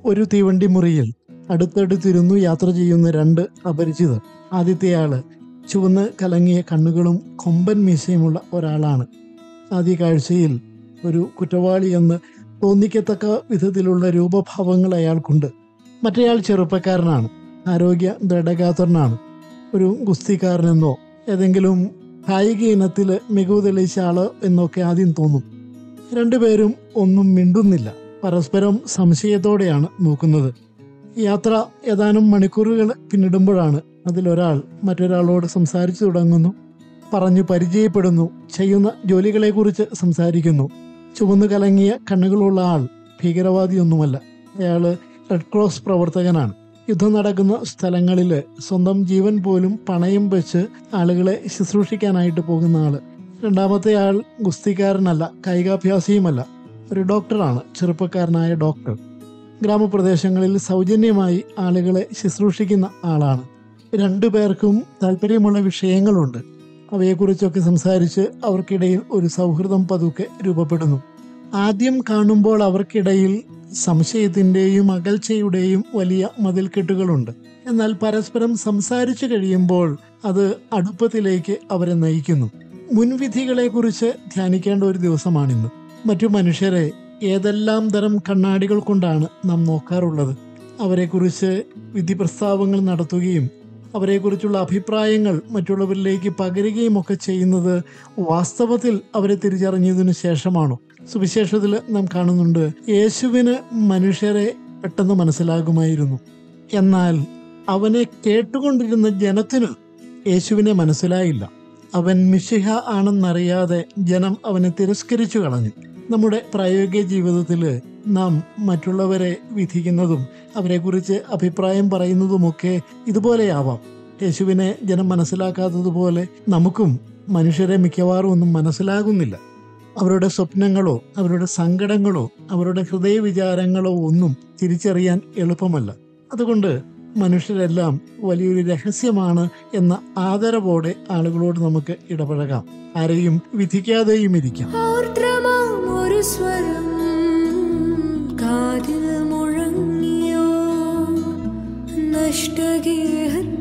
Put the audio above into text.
ഒരു തീവണ്ടി മുറിയിൽ അടുത്തടുത്തിരുന്നു യാത്ര ചെയ്യുന്ന രണ്ട് അപരിചിതർ ആദ്യത്തെയാള് ചുവന്ന് കലങ്ങിയ കണ്ണുകളും കൊമ്പൻ മീശയുമുള്ള ഒരാളാണ് ആദ്യ കാഴ്ചയിൽ ഒരു കുറ്റവാളി എന്ന് തോന്നിക്കത്തക്ക വിധത്തിലുള്ള രൂപഭാവങ്ങൾ അയാൾക്കുണ്ട് മറ്റേയാൾ ചെറുപ്പക്കാരനാണ് ആരോഗ്യ ദൃഢഗാത്രനാണ് ഒരു ഗുസ്തിക്കാരനെന്നോ ഏതെങ്കിലും കായിക ഇനത്തിൽ മികവ് തെളിയിച്ച ആള് എന്നൊക്കെ ആദ്യം തോന്നും രണ്ടുപേരും ഒന്നും മിണ്ടുന്നില്ല പരസ്പരം സംശയത്തോടെയാണ് നോക്കുന്നത് യാത്ര ഏതാനും മണിക്കൂറുകൾ പിന്നിടുമ്പോഴാണ് അതിലൊരാൾ മറ്റൊരാളോട് സംസാരിച്ചു തുടങ്ങുന്നു പറഞ്ഞു പരിചയപ്പെടുന്നു ചെയ്യുന്ന ജോലികളെക്കുറിച്ച് സംസാരിക്കുന്നു ചുവന്നു കലങ്ങിയ കണ്ണുകളുള്ള ആൾ ഭീകരവാദിയൊന്നുമല്ല അയാള് റെഡ് ക്രോസ് പ്രവർത്തകനാണ് യുദ്ധം നടക്കുന്ന സ്ഥലങ്ങളിൽ സ്വന്തം ജീവൻ പോലും പണയം വെച്ച് ആളുകളെ ശുശ്രൂഷിക്കാനായിട്ട് പോകുന്ന ആള് രണ്ടാമത്തെ ആൾ ഗുസ്തിക്കാരനല്ല കായികാഭ്യാസിയുമല്ല ഒരു ഡോക്ടറാണ് ചെറുപ്പക്കാരനായ ഡോക്ടർ ഗ്രാമപ്രദേശങ്ങളിൽ സൗജന്യമായി ആളുകളെ ശുശ്രൂഷിക്കുന്ന ആളാണ് രണ്ടു പേർക്കും താല്പര്യമുള്ള വിഷയങ്ങളുണ്ട് അവയെക്കുറിച്ചൊക്കെ സംസാരിച്ച് അവർക്കിടയിൽ ഒരു സൗഹൃദം പതുക്കെ രൂപപ്പെടുന്നു ആദ്യം കാണുമ്പോൾ അവർക്കിടയിൽ സംശയത്തിന്റെയും അകൽച്ചയുടെയും വലിയ മതിൽക്കെട്ടുകളുണ്ട് എന്നാൽ പരസ്പരം സംസാരിച്ചു കഴിയുമ്പോൾ അത് അടുപ്പത്തിലേക്ക് അവരെ നയിക്കുന്നു മുൻവിധികളെക്കുറിച്ച് ധ്യാനിക്കേണ്ട ഒരു ദിവസമാണിന്ന് മറ്റു മനുഷ്യരെ ഏതെല്ലാം തരം കണ്ണാടികൾ കൊണ്ടാണ് നാം നോക്കാറുള്ളത് അവരെക്കുറിച്ച് വിധി പ്രസ്താവങ്ങൾ നടത്തുകയും അവരെക്കുറിച്ചുള്ള അഭിപ്രായങ്ങൾ മറ്റുള്ളവരിലേക്ക് പകരുകയും ഒക്കെ ചെയ്യുന്നത് വാസ്തവത്തിൽ അവരെ തിരിച്ചറിഞ്ഞതിനു ശേഷമാണോ സുവിശേഷത്തിൽ നാം കാണുന്നുണ്ട് യേശുവിന് മനുഷ്യരെ പെട്ടെന്ന് മനസ്സിലാകുമായിരുന്നു എന്നാൽ അവനെ കേട്ടുകൊണ്ടിരുന്ന ജനത്തിന് യേശുവിനെ മനസ്സിലായില്ല അവൻ മിശിഹ ആണെന്നറിയാതെ ജനം അവനെ തിരസ്കരിച്ചു കളഞ്ഞു നമ്മുടെ പ്രായോഗിക ജീവിതത്തിൽ നാം മറ്റുള്ളവരെ വിധിക്കുന്നതും അവരെക്കുറിച്ച് അഭിപ്രായം പറയുന്നതുമൊക്കെ ഇതുപോലെയാവാം യേശുവിനെ ജനം മനസ്സിലാക്കാത്തതുപോലെ നമുക്കും മനുഷ്യരെ മിക്കവാറും ഒന്നും മനസ്സിലാകുന്നില്ല അവരുടെ സ്വപ്നങ്ങളോ അവരുടെ സങ്കടങ്ങളോ അവരുടെ ഹൃദയവിചാരങ്ങളോ ഒന്നും തിരിച്ചറിയാൻ എളുപ്പമല്ല അതുകൊണ്ട് മനുഷ്യരെല്ലാം വലിയൊരു രഹസ്യമാണ് എന്ന ആദരവോടെ ആളുകളോട് നമുക്ക് ഇടപഴകാം ആരെയും വിധിക്കാതെയും ഇരിക്കാം ആർദ്രമാം ഒരു സ്വരം കാതിൽ മുഴങ്ങിയോ നഷ്ടഗേഹത്തിൽ